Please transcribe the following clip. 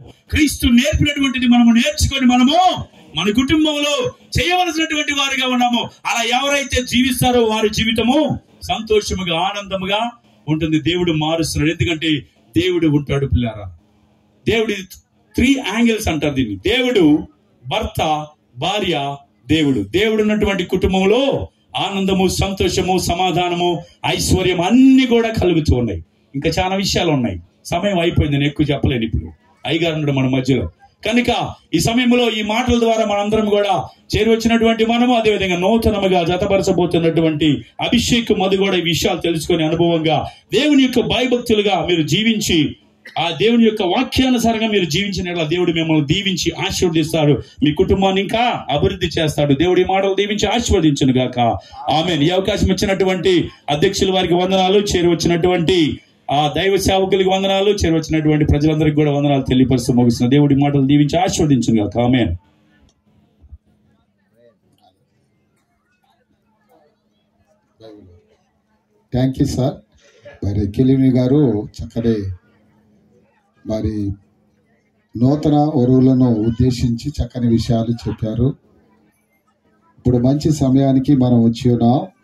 క్రీస్తు నేర్పినటువంటిది మనము నేర్చుకొని మనము మన కుటుంబంలో చేయవలసినటువంటి వారిగా ఉన్నాము అలా ఎవరైతే జీవిస్తారో వారి జీవితము సంతోషముగా ఆనందముగా ఉంటుంది దేవుడు మారుస్తున్నాడు ఎందుకంటే దేవుడు ఉంటాడు పిల్లారా దేవుడి త్రీ యాంగిల్స్ అంటారు దీన్ని దేవుడు భర్త భార్య దేవుడు దేవుడు ఉన్నటువంటి కుటుంబంలో ఆనందము సంతోషము సమాధానము ఐశ్వర్యం అన్ని కూడా కలుగుతూ ఉన్నాయి ఇంకా చాలా విషయాలు ఉన్నాయి సమయం అయిపోయింది నేను ఎక్కువ చెప్పలేను ఇప్పుడు అయ్యగారు ఉన్నాడు మన మధ్యలో కనుక ఈ సమయంలో ఈ మాటల ద్వారా మనందరం కూడా చేరువచ్చినటువంటి మనము అదేవిధంగా నూతనముగా జతపరచబోతున్నటువంటి అభిషేక్ మధు కూడా ఈ విషయాలు తెలుసుకొని అనుభవంగా దేవుని యొక్క భయభక్తులుగా మీరు జీవించి ఆ దేవుని యొక్క వాక్యానుసారంగా మీరు జీవించిన యెడల దేవుడు మిమ్మల్ని దీవించి ఆశీర్వదిస్తాడు మీ కుటుంబాన్ని ఇంకా అభివృద్ధి చేస్తాడు దేవుడి మాటలు దీవించి ఆశీర్వదించును గాక ఆమె ఈ అవకాశం ఇచ్చినటువంటి అధ్యక్షుల వారికి వందనాలు చేరి వచ్చినటువంటి ఆ దైవ సేవకులకి వందనాలు చేరి వచ్చినటువంటి ప్రజలందరికీ కూడా వందనాలు తెలియపరుస్తూ ముగిస్తున్న దేవుడి మాటలు దీవించి ఆశీర్వదించును గాక ఆమె థ్యాంక్ యూ సార్ మరి కిలిమి గారు చక్కటి మరి నూతన వరువులను ఉద్దేశించి చక్కని విషయాలు చెప్పారు ఇప్పుడు మంచి సమయానికి మనం వచ్చి ఉన్నాం